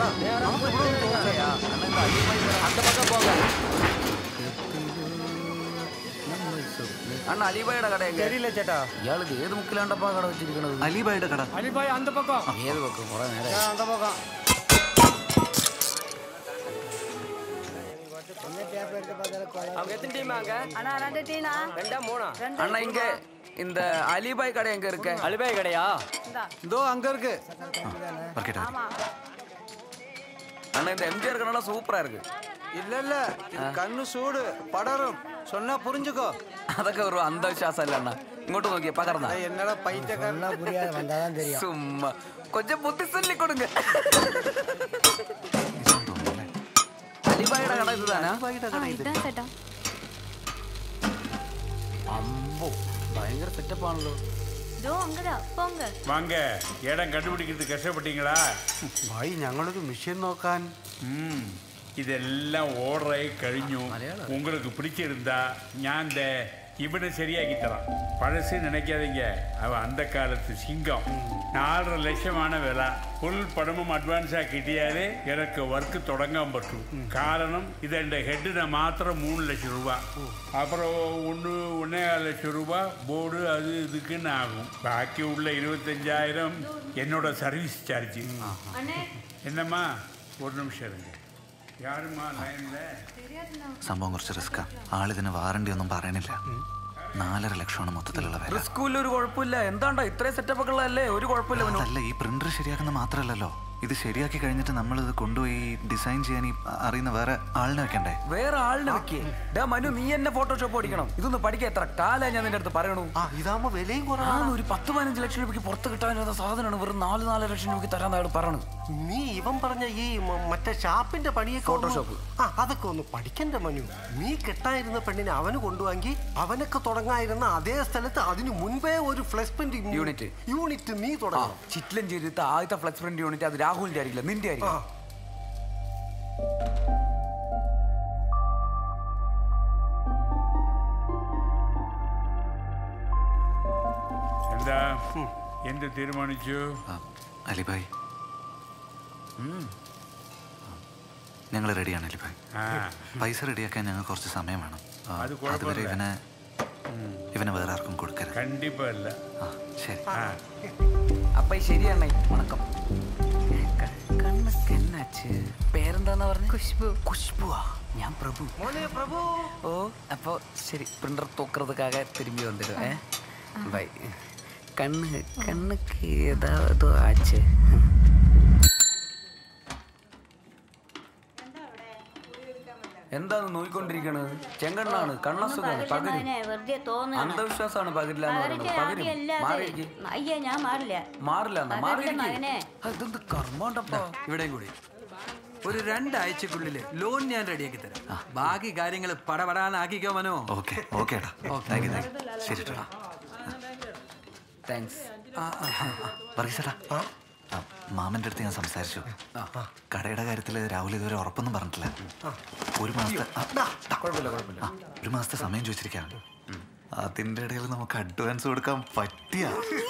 അണ്ണ അലിബായുടെ കട தெரியல சேட்டா ഇയാൾ ഇത് ഏത് മുക്കിലാണ്ടപ്പാ കട വെച്ചിരിക്കണത് അലിബായുടെ കട அலிபாய் அந்த பக்கம் ഏത് വെക്കും കുറെ നേരം அந்த பக்கம் அவங்க எத்தனை டீம் அங்க அண்ணா ரெண்டு டீனா ரெண்டா மூணா அண்ணா இங்க இந்த அலிபாய் கடை எங்க இருக்க அலிபாய் கடையா இந்தா இதோ அங்க இருக்கு വർക്കേട്ടാ ஆமா அண்ணா இந்த எம்ஜிஆர் கடைலாம் சூப்பரா இருக்கு இல்ல இல்ல இது கண்ணு சூடு படரும் சொன்னா புரிஞ்சுக்கோ അതൊക്കെ ഒരു അന്ധവിശ്വാസം അല്ല അണ്ണ ഇങ്ങോട്ട് നോക്കിയേ പകർന്ന டேய், என்னடா பைத்தியக்காரனா புரியாது வந்தாதான் தெரியும் സുമ്മാ കൊഞ്ചം ബുദ്ധി ചൊല്ലി കൊടുങ്ക അലിബായുടെ കട ഇത് താനാ ஆ, இதான் சேட்டா അമ്പോ ഭയങ്കര സെറ്റപ്പ് ആണല്ലോ இதோ அங்கதான் போங்க வாங்க இடம் கண்டுபிடிக்கிறது கஷ்டப்பட்டீங்களா ഭായി ഞങ്ങളൊരു മിഷൻ നോക്കാൻ ம் இதெல்லாம் ஓடுறாയി കഴിഞ്ഞു உங்களுக்கு பிடிச்சிருந்தா ഞാൻ ദേ இவனை சரியாக்கி தரான் பழசு நினைக்காதீங்க அவன் அந்த காலத்து சிங்கம் നാലര ലക്ഷമാണ് വില ഫുൾ പണമും അഡ്വാൻസാ കിട്ടിയാലേ എനിക്ക് വർക്ക് തുടങ്ങാൻ പറ്റൂ കാരണം ഇതെന്റെ ഹെഡിന് മാത്രം മൂന്ന് ലക്ഷം രൂപ அப்புறம் ஒன்று ஒன்னேகால் லட்சம் ரூபா போர்டு அது இதுக்குன்னு ஆகும் பாக்கி உள்ள இருபத்தஞ்சாயிரம் என்னோட சர்வீஸ் சார்ஜ் அண்ணே என்னம்மா ஒரு நிமிஷம் இருங்க யாரும்மா லைன்ல സംഭവം കുറച്ച് റിസ്ക്കാ ആളിതിന് വാറണ്ടി ഒന്നും പറയണില്ല നാലര ലക്ഷമാണ് മൊത്തത്തിലുള്ള വില സ്കൂളിൽ ഒരു കുഴപ്പമില്ല എന്താണ്ടാ ഇത്രയും സെറ്റപ്പ് ഒക്കെ ഉള്ളതല്ലേ ഒരു കുഴപ്പമില്ല മനു അതല്ല ഈ പ്രിന്റർ ശരിയാക്കുന്ന മാത്രമല്ലല്ലോ ഇത് ശരിയാക്കി കഴിഞ്ഞിട്ട് നമ്മൾ ഇത് കൊണ്ടുപോയി ഡിസൈൻ ചെയ്യാൻ ഈ അറിയുന്ന വേറെ ആളിനെ വെക്കണ്ടേ വേറെ ആളിനെ വെക്കേ ഡാ മനു നീ എന്നെ ഫോട്ടോഷോപ്പ് പഠിക്കണം ഇതൊന്ന് പഠിക്കാൻ എത്ര കാലാ ഞാൻ നിന്റെ അടുത്ത് പറയണു ആ ഇതാകുമ്പോ വിലയും ആ ഒരു പത്ത് പതിനഞ്ച് ലക്ഷം രൂപയ്ക്ക് പുറത്ത് കിട്ടാനുള്ള സാധനമാണ് വെറും നാല് നാല് ലക്ഷം രൂപയ്ക്ക് തരാൻ അയാൾ പറയണത് നീ ഇവൻ പറഞ്ഞ ഈ മ- മറ്റേ ഷാപ്പിന്റെ പണിയൊക്കെ ഒന്ന് ഫോട്ടോഷോപ്പ്. ആ അതൊക്കെ ഒന്ന് പഠിക്കണ്ട മനു നീ കെട്ടായിരുന്ന പെണ്ണിനെ അവന് കൊണ്ടുവാങ്ങി അവനൊക്കെ തുടങ്ങായിരുന്ന അതേ സ്ഥലത്ത് അതിനു മുൻപേ ഒരു ഫ്ലക്സ് പ്രിന്റ് യൂണിറ്റ്. യൂണിറ്റ് നീ തുടങ്ങണം ചിറ്റ്ലൻ ചെയ്തിട്ട് ആദ്യത്തെ ഫ്ലെക്സ് പ്രിന്റ് യൂണിറ്റ് അത് രാഹുലിന്റെ ആയിരിക്കില്ല നിന്റെ ആ ആയിരിക്കും എന്താ എന്ത് തീരുമാനിച്ചു ആ, അലിബായ് ഞങ്ങൾ റെഡിയാണ് അലിബായ് ആ പൈസ റെഡിയാക്കാൻ ഞങ്ങൾ കുറച്ച് സമയം വേണം ആ, അത് അതുവരെ കുഴപ്പമില്ല. ഇവനെ ഇവനെ വേറെ ആർക്കും കൊടുക്കരുത് കണ്ടിപ്പാ ഇല്ല ആ ശരി ആ അപ്പൊ ശരിയാണേ വണക്കം കണ്ണൊക്കെ എന്നാച്ച് പേരെന്താന്നാ പറഞ്ഞു குஷ்பு കുഷ്ബുവാ ഞാൻ പ്രഭു മോനെ പ്രഭു ഓ അപ്പൊ ശരി പ്രിന്റർ തൂக்கிறதுக்காக திரும்பி வந்துடும் ഏ ബൈ കണ്ണ് കണ്ണുക്ക് ഏതാവതോ ആച്ച് എന്താണ് നോയിക്കൊണ്ടിരിക്കണത് ചെങ്കണ്ണാണ് കണ്ണസുഖാണ് പകരും മോനെ, വെറുതെ തോന്നുന്നു അന്ധവിശ്വാസമാണ് പകരില്ല എന്ന് പറയുന്നത് പകരും മാറിയിരിക്കും അയ്യേ ഞാൻ മാറില്ല മാറില്ല എന്നാ പകരില്ല മാറിയിരിക്കും മകനെ. അതെന്ത് കർമ്മണ്ടപ്പാ ഇവിടെയും കൂടി ഒരു രണ്ടാഴ്ചക്കുള്ളിൽ ലോൺ ഞാൻ റെഡിയാക്കി തരാം ബാക്കി കാര്യങ്ങൾ പടപടാനാക്കിക്കോ മനോ ഓക്കെ ഓക്കെ ഏട്ടാ താങ്ക് യു താങ്ക് യു ശരി ഏട്ടാ താങ്ക്സ് വർഗീസേട്ടാ ആ, മാമന്റെ അടുത്ത് ഞാൻ സംസാരിച്ചു കടയുടെ കാര്യത്തിൽ രാഹുൽ ഇതുവരെ ഉറപ്പൊന്നും പറഞ്ഞിട്ടില്ല ഒരു മാസത്തെ ആ, ആ, ഒരു മാസത്തെ സമയം ചോദിച്ചിരിക്കാണ് അതിന്റെ ഇടയിൽ നമുക്ക് അഡ്വാൻസ് കൊടുക്കാൻ പറ്റിയ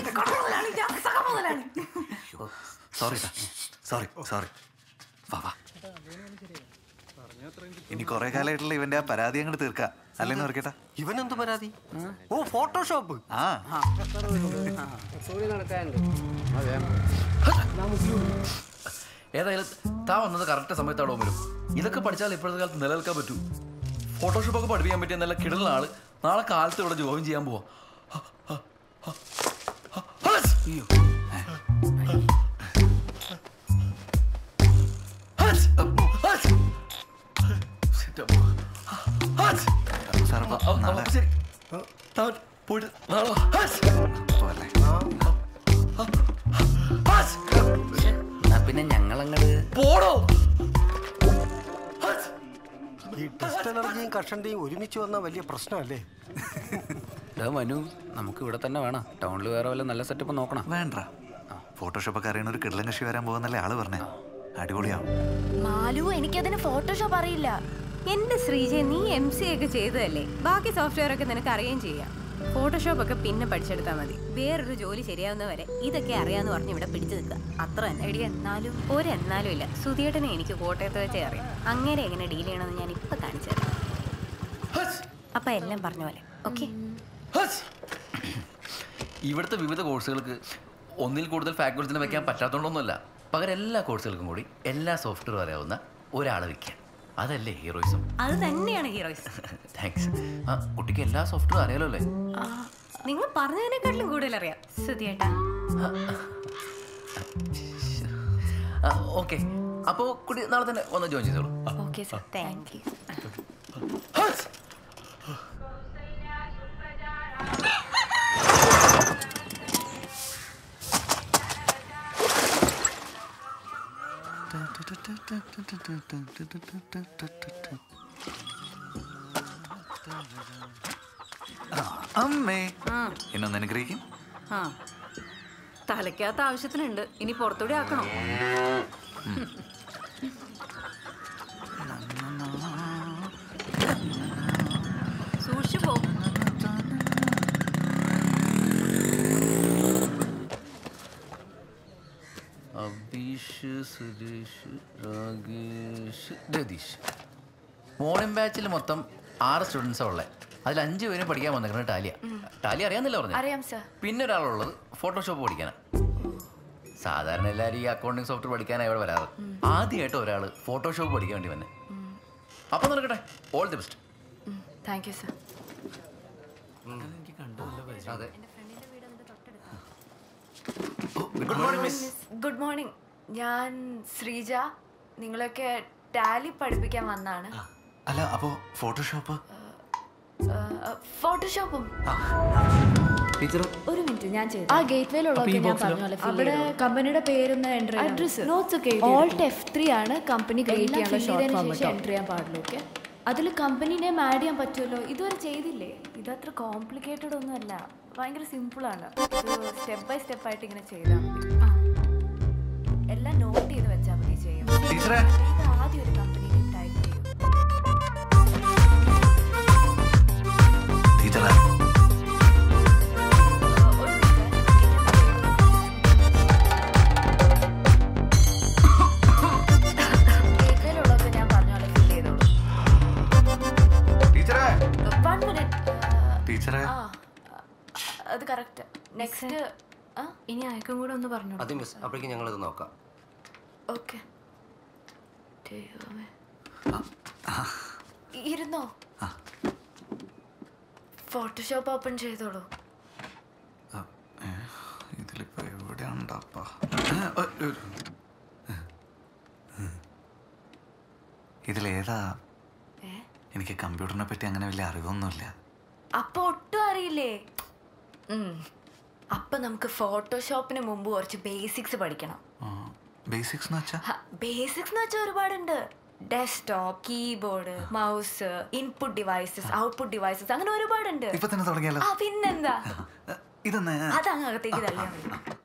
സോറി സോറി സോറി വാ വാ ഇനി കുറെ കാലമായിട്ടുള്ള ഇവന്റെ ആ പരാതി അങ്ങോട്ട് തീർക്കാം അല്ലെന്ന് ഓർക്കേട്ടാ ഇവൻ എന്ത് പരാതി ഓ ഫോട്ടോഷോപ്പ് ആ ഏതായാലും താ വന്നത് കറക്റ്റ് സമയത്താണോ വരും ഇതൊക്കെ പഠിച്ചാൽ ഇപ്പോഴത്തെ കാലത്ത് നിലനിൽക്കാൻ പറ്റൂ ഫോട്ടോഷോപ്പ് ഒക്കെ പഠിപ്പിക്കാൻ പറ്റിയ നല്ല കിടലുള്ള ആള് നാളെ കാലത്ത് ഇവിടെ ജോയിൻ ചെയ്യാൻ പോവാ അയ്യോ. സാർ അപ്പൊ അപ്പൊ നാളെ ശരി താൻ പോയിട്ട് നാളെ വാ. പോവല്ലേ എന്നാ പിന്നെ ഞങ്ങളങ്ങട് പോടോ ഈ ടെസ്റ്റ് എനർജിയും കഷണ്ടിയും ഒരുമിച്ച് വന്ന വലിയ പ്രശ്നമല്ലേ ഡാ മനു നമുക്ക് ഇവിടെ തന്നെ വേണം ടൗണിൽ വേറെ വല്ല നല്ല സെറ്റപ്പ് നോക്കണം വേണ്ട ഫോട്ടോഷോപ്പ് ഒക്കെ അറിയണ ഒരു കിടലൻ കക്ഷി വരാൻ പോകുന്നല്ലേ ആള് പറഞ്ഞേ അടിപൊളിയാവും മാലു എനിക്കതിന് ഫോട്ടോഷോപ്പ് അറിയില്ല എന്റെ ശ്രീജയ നീ എം സി ഒക്കെ ചെയ്തതല്ലേ ബാക്കി സോഫ്റ്റ്വെയർ ഒക്കെ നിനക്ക് അറിയുകയും ചെയ്യാം ഫോട്ടോഷോപ്പ് ഒക്കെ പിന്നെ പഠിച്ചെടുത്താൽ മതി വേറൊരു ജോലി ശരിയാവുന്നവരെ ഇതൊക്കെ അറിയാന്ന് പറഞ്ഞ് ഇവിടെ പിടിച്ചു നിൽക്കുക അത്ര തന്നെ എടി എന്നാലും ഒരു എന്നാലും ഇല്ല സുധിയേട്ടനെ എനിക്ക് കോട്ടയത്ത് വെച്ചേ അറിയാം അങ്ങനെ എങ്ങനെ ഡീൽ ചെയ്യണമെന്ന് ഞാൻ ഇപ്പൊ കാണിച്ചു തരാം അപ്പൊ എല്ലാം പറഞ്ഞ പോലെ ഓക്കെ ഇവിടുത്തെ വിവിധ കോഴ്സുകൾക്ക് ഒന്നിൽ കൂടുതൽ ഫാക്കൽറ്റിനെ വെക്കാൻ പറ്റാത്തതുകൊണ്ടൊന്നുമല്ല പകരം എല്ലാ കോഴ്സുകൾക്കും കൂടി എല്ലാ സോഫ്റ്റ്വെയർ അറിയാവുന്ന ഒരാളെ വെക്കാൻ അതല്ലേ ഹീറോയിസം അത് തന്നെയാണ് ഹീറോയിസ് താങ്ക്സ് ആ കുട്ടിക്ക് എല്ലാ സോഫ്റ്റ്വെയർ അറിയാലോ അല്ലേ നിങ്ങൾ പറഞ്ഞതിനെക്കാട്ടിലും കൂടുതൽ അറിയാം സുധിയേട്ടാ ഓക്കെ അപ്പോൾ കുട്ടി നാളെ തന്നെ വന്ന് ജോയിൻ ചെയ്തോളൂ ഓക്കെ സർ താങ്ക് യു അമ്മേ എന്നൊന്ന് അനുഗ്രഹിക്കും ആ തലയ്ക്കകത്ത് ആവശ്യത്തിനുണ്ട് ഇനി പുറത്തൂടെ ആക്കണം സൂക്ഷിച്ചു പോ അബീഷ് സുരേഷ് രാഗേഷ് രതീഷ് മോർണിംഗ് ബാച്ചിൽ മൊത്തം ആറ് സ്റ്റുഡൻസാണ് ഉള്ളത് അതിൽ അഞ്ച് പേരും പഠിക്കാൻ വന്നിരിക്കുന്നത് ടാലിയ ടാലി അറിയാന്നില്ല പറഞ്ഞു അറിയാം സർ പിന്നെ ഒരാളുള്ളത് ഫോട്ടോഷോപ്പ് പഠിക്കാനാണ് സാധാരണ എല്ലാവരും ഈ അക്കൗണ്ടിങ് സോഫ്റ്റ്വെയർ പഠിക്കാനാണ് ഇവിടെ വരാറ് ആദ്യമായിട്ട് ഒരാൾ ഫോട്ടോഷോപ്പ് പഠിക്കാൻ വേണ്ടി വന്നെ അപ്പം നടക്കട്ടെ all the best thank you sir അതെ ഗുഡ് മോർണിംഗ് ഞാൻ ശ്രീജ നിങ്ങളൊക്കെ ടാലി പഠിപ്പിക്കാൻ വന്നാണ് അല്ല അപ്പോ ഫോട്ടോഷോപ്പ് ഫോട്ടോഷോപ്പും ടീച്ചർ ഒരു മിനിറ്റ് ഞാൻ ചെയ്തു ആ ഗേറ്റ് വേയിലുള്ളതൊക്കെ ഞാൻ പറഞ്ഞ പോലെ അവിടെ കമ്പനിയുടെ പേരൊന്ന് എൻ്റർ Address. നോട്ട്സ് ഒക്കെ ഓൾട്ട് എഫ് ത്രീ ആണ് കമ്പനി ക്രിയേറ്റ് ചെയ്യാനുള്ള ഷോർട്ട് ഫോം എൻ്റർ ചെയ്യാൻ പാടുള്ളൂ ഓക്കെ അതിൽ കമ്പനി നെയിം ആഡ് ചെയ്യാൻ പറ്റുമല്ലോ ഇതുവരെ ചെയ്തില്ലേ ഇതത്ര കോംപ്ലിക്കേറ്റഡ് ഒന്നുമല്ല ഭയങ്കര സിമ്പിൾ ആണ് സ്റ്റെപ്പ് ബൈ സ്റ്റെപ്പ് ആയിട്ട് ഇങ്ങനെ ചെയ്താൽ മതി എല്ലാം നോട്ട് ചെയ്ത് വെച്ചാൽ മതി ചെയ്യും ടീച്ചറെ വേഗം ആദ്യം ഒരു കമ്പനി നെയിം ടൈപ്പ് ചെയ്യും ടീച്ചറെ ഗേറ്റ്വേയിലുള്ളതൊക്കെ ഞാൻ പറഞ്ഞ പോലെ ഫിൽ ചെയ്തോളൂ ടീച്ചറെ വൺ മിനിറ്റ് ടീച്ചറെ ആ അത് കറക്റ്റ് നെക്സ്റ്റ് ആ ഇനി അയക്കും കൂടെ ഒന്ന് പറഞ്ഞു അത് മിസ് അപ്പോഴേക്കും ഞങ്ങളിത് നോക്കാം ഓക്കെ ഇരുന്നോ ഫോട്ടോഷോപ്പ് ഓപ്പൺ ചെയ്തോളൂ ഇതിലിപ്പോ എവിടെയാണ്ടാപ്പാ ഇതിലേതാ ഏ? എനിക്ക് കമ്പ്യൂട്ടറിനെ പറ്റി അങ്ങനെ വലിയ അറിവൊന്നുമില്ല അപ്പൊ ഒട്ടും അറിയില്ലേ ഉം. അപ്പൊ നമുക്ക് ഫോട്ടോഷോപ്പിന് മുമ്പ് കുറച്ച് ബേസിക്സ് പഠിക്കണം ബേസിക്സ് എന്ന് വെച്ചാ ബേസിക്സ് എന്ന് വെച്ചാൽ ഒരുപാടുണ്ട് desktop keyboard mouse input devices output devices അങ്ങനെ ഒരുപാടുണ്ട് ഇപ്പൊ തന്നെ തുടങ്ങിയാലോ ആ പിന്നെന്താ ഇതെന്ന് അതങ്ങ് അകത്തേക്ക് തള്ളിയാൽ മതി